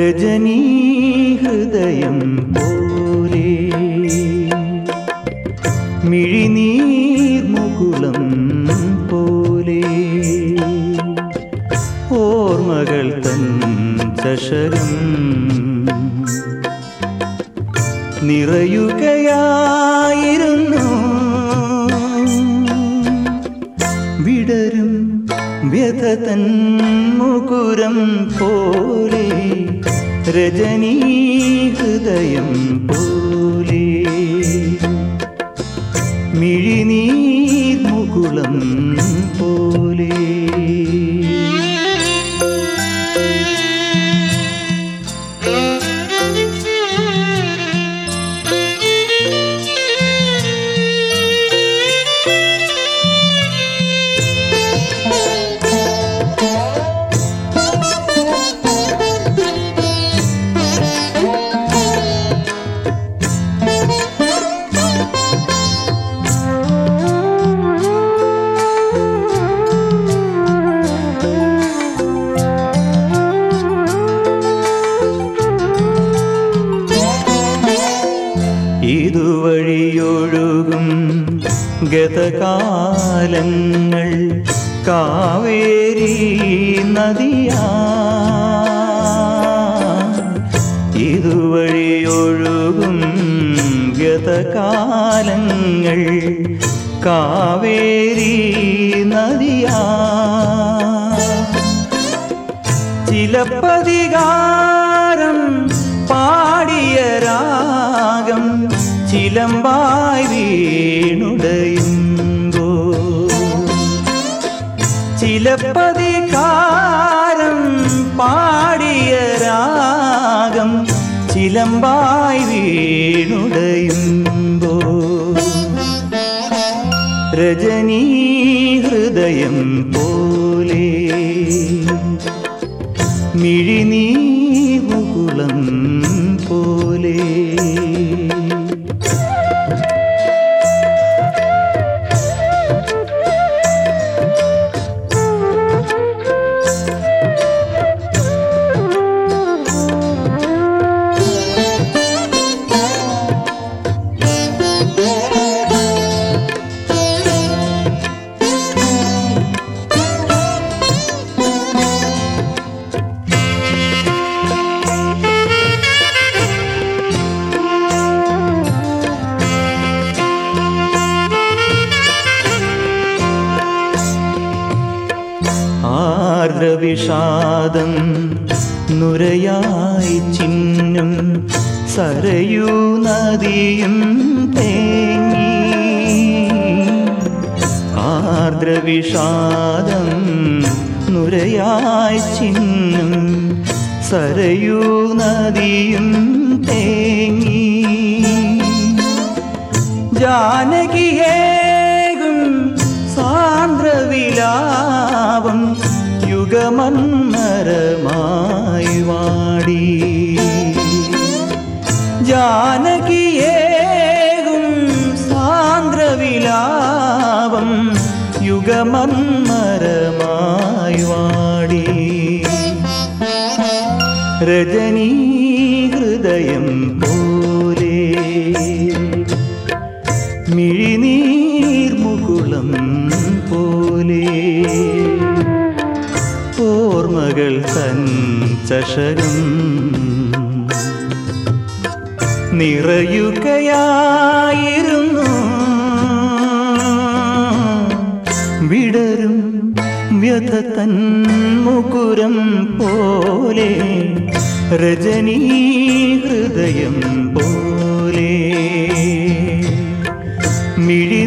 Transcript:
രജനീ ഹൃദയം പോലെ മിഴിനീർ മുകുളം പോലെ ഓർമ്മകൾ തൻ ചഷകം നിറയുകയായിരുന്നു വിടരും വ്യഥതൻ മുകുരം പോലെ രജനീ ഹൃദയം പോലെ മിഴിനീർ മുകുളം പോലെ ഇതുവഴിയൊഴുകും ഗതകാലങ്ങൾ കാവേരി നദിയാ ഇതുവഴിയൊഴുകും ഗതകാലങ്ങൾ കാവേരി നദിയാ ചിലപ്പതികാരം പാടിയ രാഗം ചിലമ്പായി വീണുടയുമ്പോ ചിലപ്പതികാരം പാടിയ രാഗം ചിലമ്പായി വീണുടയുമ്പോ രജനീ ഹൃദയം പോലെ മിഴിനീമുകുളം പോലെ ആർദ്രവിഷാദം നുരയായി ചിഹ്നം സരയൂ നദിയും തേങ്ങി ആർദ്രവിഷാദം നുരയായി ചിഹ്നം സരയൂ നദിയും തേങ്ങി ജാനകിയേകും സാന്ദ്രവിലാപം യുഗമന്മരമായി വാടി ജാനകിയേകും സാന്ദ്രവിലാപം യുഗമന്മരമായി വാടി രജനീ ഹൃദയം പോലെ മിഴിനീർ മുകുളം പോലെ ഓർമ്മകൾ തൻ ചഷകം നിറയുകയായിരുന്നു വിടരും വ്യഥ തൻ മുകുരം പോലെ രജനീ ഹൃദയം പോലെ മിഴി